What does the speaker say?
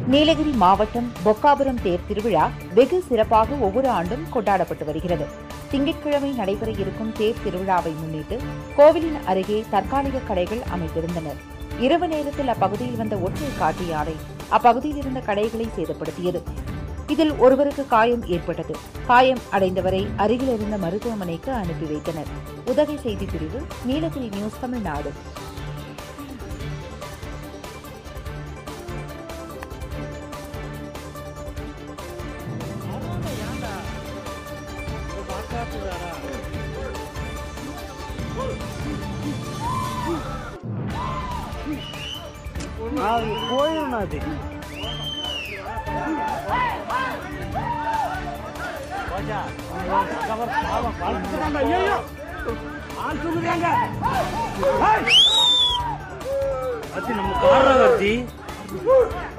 நீலகிரி மாவட்டம் பொக்காபுரம் தேர் திருவிழா வெகு சிறப்பாக ஒவ்வொரு ஆண்டும் கொண்டாடப்பட்டு வருகிறது திங்கட்கிழமை நடைபெற இருக்கும் தேர் திருவிழாவை முன்னிட்டு கோவிலின் அருகே தற்காலிக கடைகள் அமைத்திருந்தனர் இரவு நேரத்தில் அப்பகுதியில் வந்த ஒற்றை காட்டு யானை அப்பகுதியில் இருந்த கடைகளை சேதப்படுத்தியது இதில் ஒருவருக்கு காயம் ஏற்பட்டது காயம் அடைந்தவரை அருகில் இருந்த மருத்துவமனைக்கு அனுப்பி வைத்தனர் உதகை செய்தி பிரிவு நீலகிரி நியூஸ் தமிழ்நாடு அது போயிடும் அது நம்ம காரணம்